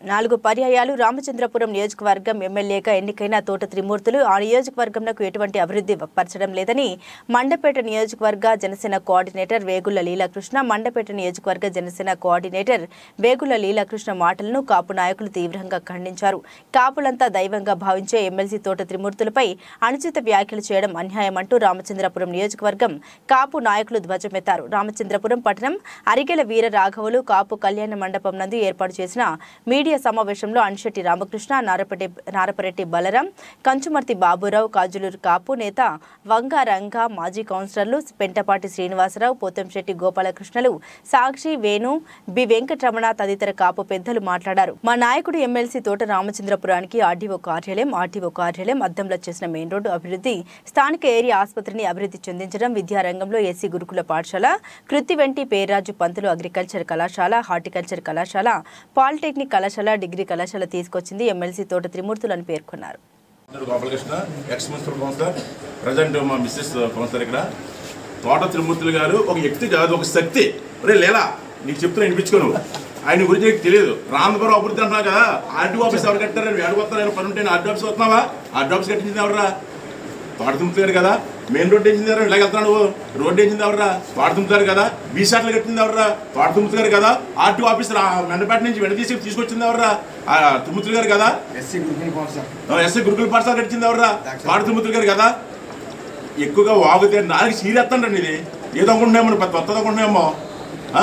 నాలుగు పర్యాయాలు రామచంద్రపురం నియోజకవర్గం ఎమ్మెల్యేగా ఎన్నికైన తోట త్రిమూర్తులు ఆ నియోజకవర్గంలో ఎటువంటి అభివృద్ధి పరచడం లేదని మండపేట నియోజకవర్గ జనసేన కోఆర్డినేటర్ వేగుల లీలాకృష్ణ మండపేట నియోజకవర్గ జనసేన కోఆర్డినేటర్ వేగుల లీలాకృష్ణ మాటలను కాపు నాయకులు తీవ్రంగా ఖండించారు కాపులంతా దైవంగా భావించే ఎమ్మెల్సీ తోట త్రిమూర్తులపై అనుచిత వ్యాఖ్యలు చేయడం అన్యాయమంటూ రామచంద్రపురం నియోజకవర్గం కాపు నాయకులు ధ్వజమెత్తారు రామచంద్రపురం పట్టణం అరిగెల వీర రాఘవులు కాపు కళ్యాణ మండపం నందు ఏర్పాటు చేసిన మీడియా సమావేశంలో అనిశెట్టి రామకృష్ణ నారపటి నారపరెడ్డి బలరాం కంచుమర్తి బాబురావు కాజులూరు కాపు నేత వంగ రంగ మాజీ కౌన్సిలర్లు పెంటపాటి శ్రీనివాసరావు పోతంశెట్టి గోపాలకృష్ణలు సాక్షి వేణు బి వెంకటరమణ తదితర కాపు పెద్దలు మాట్లాడారు మా నాయకుడు ఎమ్మెల్సీ తోట రామచంద్రపురానికి ఆర్డీఓ కార్యాలయం ఆర్టీఓ కార్యాలయం అద్దంలో చేసిన మెయిన్ రోడ్డు అభివృద్ధి స్థానిక ఏరియా ఆసుపత్రిని అభివృద్ధి చెందించడం విద్యారంగంలో ఎస్సీ గురుకుల పాఠశాల కృతి వెంటి పేర్రాజు పంతులు అగ్రికల్చర్ కళాశాల హార్టికల్చర్ కళాశాల పాలిటెక్నిక్ కళాశాల డిగ్రీ కళాశాల తీసుకొచ్చింది ఎమ్మెల్సీ తోట త్రిమూర్తులు అని పేర్కొన్నారు అందరూ Gopalakrishna ex municipal councillor present మా మిస్సెస్ కౌన్సిలర్ ఇక్కడ తోట త్రిమూర్తులు గారు ఒక వ్యక్తి కాదు ఒక శక్తి ఒరే లేలా నీకు చెప్తున్నా వినిపించుకోను ఆయన గురించి నీకు తెలియదు రామపురం అభివృద్ధి అంటున్నా కదా ఆర్టీ ఆఫీస్ ఎవరు కట్టారు నేను అడుగుతాను ఆయన పని ఉంటే ఆర్టీ ఆఫీస్ వస్తున్నావా ఆర్టీ ఆఫీస్ కట్టించింది ఎవరా తోట తుమ్ముతారు కదా మెయిన్ రోడ్ వేసింది ఎవరు ఇలాగ వెళ్తున్నాడు రోడ్ వేసింది ఎవరా తోట తుమ్ముతారు కదా బీసాట్లు కట్టింది ఎవరా తోట తుమ్ముతారు కదా ఆర్టీ ఆఫీస్ మెండపేట నుంచి వెంట తీసి తీసుకొచ్చింది ఎవరా తుమ్ముతులు గారు కదా ఎస్సీ గురుకుల కౌన్సిలర్ ఎస్ఐ గురుకుల పాఠశాల కట్టింది ఎవరా పాడుతుముతులు గారు కదా ఎక్కువగా వాగుతే నాలుగు సీరెత్తండి ఇది ఏదో అనుకుంటున్నామో పెద్ద కొత్త అనుకుంటున్నామో ఆ?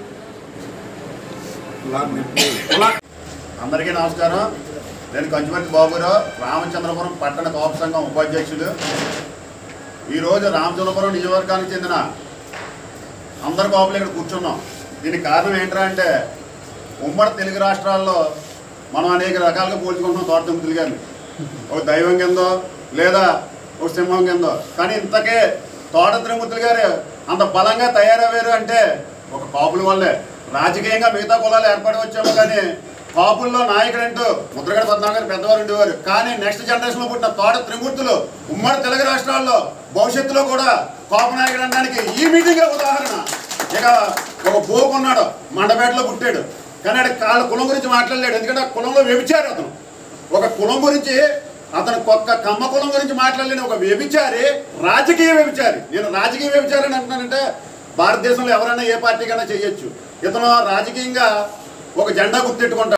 కులా- అందరికీ నమస్కారం నేను కంచుమర్తి బాబురావు రామచంద్రపురం పట్టణ కోప సంఘం ఉపాధ్యక్షుడు ఈరోజు రామచంద్రపురం నియోజకవర్గానికి చెందిన అందరి కోపలు ఇక్కడ కూర్చున్నాం దీనికి కారణం ఏంట్రా అంటే ఉమ్మడి తెలుగు రాష్ట్రాల్లో మనం అనేక రకాలుగా పోల్చుకుంటున్నాం తోట తుమ్ముతులు గారిని ఒక దైవం కిందో లేదా ఒక సింహం కిందో కానీ ఇంతకే తోట త్రిమూర్తులు గారు అంత బలంగా తయారయ్యారు అంటే ఒక కాపుల వల్లే రాజకీయంగా మిగతా కులాలు ఏర్పడి వచ్చాము కానీ కాపుల్లో నాయకుడు అంటూ ముద్రగడ పద్మనాభ గారు పెద్దవారు ఉండేవారు కానీ నెక్స్ట్ జనరేషన్లో పుట్టిన తోట త్రిమూర్తులు ఉమ్మడి తెలుగు రాష్ట్రాల్లో భవిష్యత్తులో కూడా కాపు నాయకుడు అనడానికి ఈ మీటింగే ఉదాహరణ ఇక ఒక బోకు ఉన్నాడు మండపేటలో పుట్టాడు కానీ ఆడ వాళ్ళ కులం గురించి మాట్లాడలేడు ఎందుకంటే ఆ కులంలో వ్యభిచారు అతను ఒక కులం గురించి అతను ఒక్క కమ్మ కులం గురించి మాట్లాడలేని ఒక వ్యభిచారి రాజకీయ వ్యభిచారి నేను రాజకీయ వ్యభిచారి అని అంటున్నానంటే భారతదేశంలో ఎవరైనా ఏ పార్టీకైనా చేయొచ్చు ఇతను రాజకీయంగా ఒక జెండా గుర్తెట్టుకుంటాడు